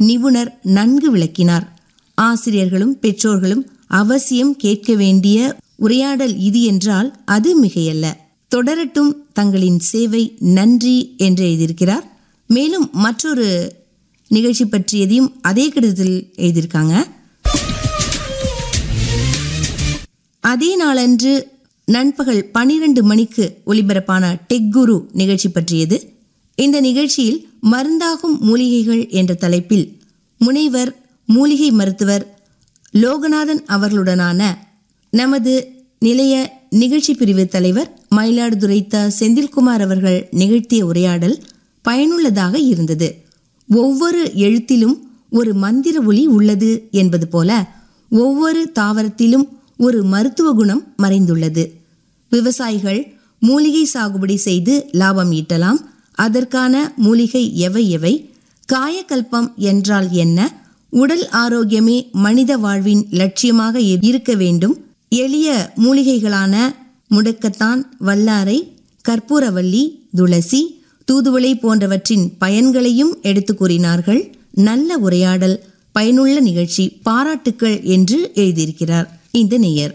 நிபுணர் நன்கு விளக்கினார் ஆசிரியர்களும் பெற்றோர்களும் அவசியம் கேட்க வேண்டிய உரையாடல் இது என்றால் அது மிகையல்ல தொடரட்டும் தங்களின் சேவை நன்றி என்று எழுதியிருக்கிறார் மேலும் மற்றொரு நிகழ்ச்சி பற்றியதையும் அதே கடிதத்தில் எழுதியிருக்காங்க அதே நாளன்று நண்பகல் பனிரெண்டு மணிக்கு ஒலிபரப்பான டெக் குரு நிகழ்ச்சி பற்றியது இந்த நிகழ்ச்சியில் மருந்தாகும் மூலிகைகள் என்ற தலைப்பில் முனைவர் மூலிகை மருத்துவர் லோகநாதன் அவர்களுடனான நமது நிலைய நிகழ்ச்சி பிரிவு தலைவர் மயிலாடுதுறை த செந்தில்குமார் அவர்கள் நிகழ்த்திய உரையாடல் பயனுள்ளதாக இருந்தது ஒவ்வொரு எழுத்திலும் ஒரு மந்திர ஒளி உள்ளது என்பது போல ஒவ்வொரு தாவரத்திலும் ஒரு மருத்துவ குணம் மறைந்துள்ளது விவசாயிகள் மூலிகை சாகுபடி செய்து லாபம் ஈட்டலாம் அதற்கான மூலிகை எவை எவை காயக்கல்பம் என்றால் என்ன உடல் ஆரோக்கியமே மனித வாழ்வின் லட்சியமாக இரு- இருக்க வேண்டும் எளிய மூலிகைகளான முடக்கத்தான் வல்லாரை கற்பூரவல்லி துளசி தூதுவளை போன்றவற்றின் பயன்களையும் எடுத்து கூறினார்கள் நல்ல உரையாடல் பயனுள்ள நிகழ்ச்சி பாராட்டுக்கள் என்று எழுதியிருக்கிறார் இந்த நேயர்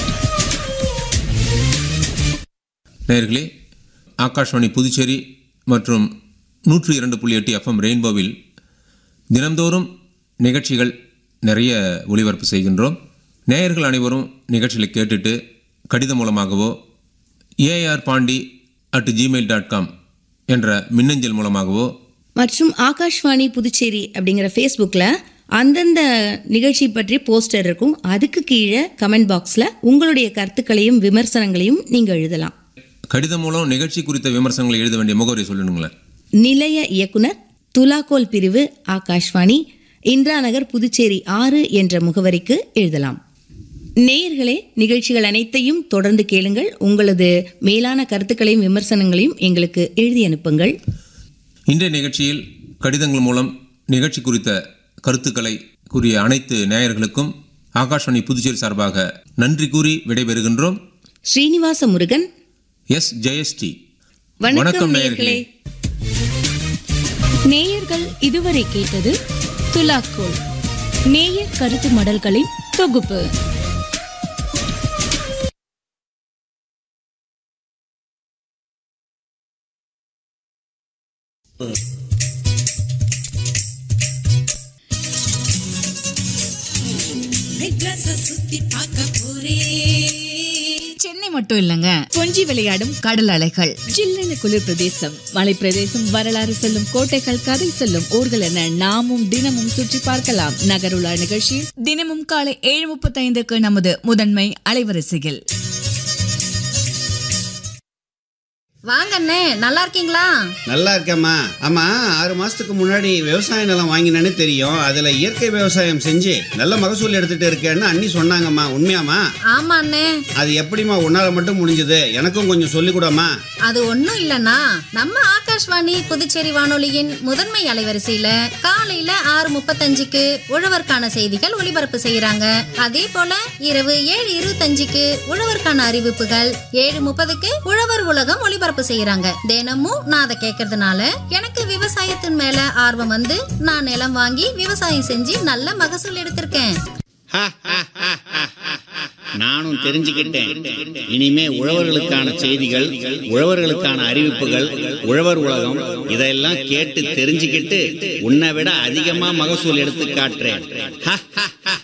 நேயர்களே ஆகாஷ்வாணி புதுச்சேரி மற்றும் நூற்றி இரண்டு புள்ளி எட்டு எஃப்எம் ரெயின்போவில் தினந்தோறும் நிகழ்ச்சிகள் நிறைய ஒளிபரப்பு செய்கின்றோம் நேயர்கள் அனைவரும் நிகழ்ச்சிகளை கேட்டுட்டு கடிதம் மூலமாகவோ AR Pondy at Gmail dot com என்ற மின்னஞ்சல் மூலமாகவோ மற்றும் ஆகாஷ்வாணி புதுச்சேரி அப்படிங்கிற ஃபேஸ்புக்கில் அந்தந்த நிகழ்ச்சி பற்றி போஸ்டர் இருக்கும் அதுக்கு கீழே கமெண்ட் பாக்ஸில் உங்களுடைய கருத்துக்களையும் விமர்சனங்களையும் நீங்கள் எழுதலாம் கடிதம் மூலம் நிகழ்ச்சி குறித்த விமர்சனங்களை எழுத வேண்டிய முகவரி சொல்லணுங்களேன் நிலைய இயக்குனர் துலாக்கோல் பிரிவு ஆகாஷ்வாணி இந்திரா நகர் புதுச்சேரி ஆறு என்ற முகவரிக்கு எழுதலாம் நேயர்களே நிகழ்ச்சிகள் அனைத்தையும் தொடர்ந்து கேளுங்கள் உங்களது மேலான கருத்துக்களையும் விமர்சனங்களையும் எங்களுக்கு எழுதி அனுப்புங்கள் இன்றைய நிகழ்ச்சியில் கடிதங்கள் மூலம் நிகழ்ச்சி குறித்த கருத்துக்களை கூறிய அனைத்து நேயர்களுக்கும் ஆகாஷ்வாணி புதுச்சேரி சார்பாக நன்றி கூறி விடைபெறுகின்றோம் ஸ்ரீனிவாச முருகன் எஸ் ஜெயஸ்டி வணக்கம் நேயர்களே நேயர்கள் இதுவரை கேட்டது துலாக்கோல் நேயர் கருத்து மடல்களின் தொகுப்பு சென்னை மட்டும் இல்லங்க கொஞ்சி விளையாடும் கடல் அலைகள் ஜில்லென குளிர் பிரதேசம் மலை பிரதேசம் வரலாறு சொல்லும் கோட்டைகள் கதை சொல்லும் ஊர்கள் என நாமும் தினமும் சுற்றி பார்க்கலாம் நகருலா நிகழ்ச்சியில் தினமும் காலை ஏழு முப்பத்தைந்துக்கு நமது முதன்மை அலைவரிசையில் வாங்க அண்ணே நல்லா இருக்கீங்களா நல்லா இருக்கேம்மா ஆமா ஆறு மாசத்துக்கு முன்னாடி விவசாய நிலம் வாங்கினேன்னு தெரியும் அதுல இயற்கை விவசாயம் செஞ்சு நல்ல மகசூல் எடுத்துட்டு இருக்கேன்னு அண்ணி சொன்னாங்கம்மா உண்மையாம்மா ஆமா அண்ணே அது எப்படிம்மா உன்னால மட்டும் முடிஞ்சது எனக்கும் கொஞ்சம் சொல்லிக் கூடம்மா அது ஒண்ணும் இல்லனா நம்ம ஆகாஷ்வாணி புதுச்சேரி வானொலியின் முதன்மை அலைவரிசையில காலையில ஆறு முப்பத்தஞ்சுக்கு உழவர்க்கான செய்திகள் ஒளிபரப்பு செய்யறாங்க அதே போல இரவு ஏழு இருபத்தஞ்சுக்கு உழவர்க்கான அறிவிப்புகள் ஏழு முப்பதுக்கு உழவர் உலகம் ஒளிபரப்பு செய்யறாங்க தினமும் நான் அதை கேட்கறதுனால எனக்கு விவசாயத்தின் மேல ஆர்வம் வந்து நான் நிலம் வாங்கி விவசாயம் செஞ்சு நல்ல மகசூல் எடுத்திருக்கேன் நானும் தெரிஞ்சுக்கிட்டேன் இனிமே உழவர்களுக்கான செய்திகள் உழவர்களுக்கான அறிவிப்புகள் உழவர் உலகம் இதெல்லாம் கேட்டு தெரிஞ்சுக்கிட்டு உன்னை விட அதிகமா மகசூல் எடுத்து காட்டுறேன்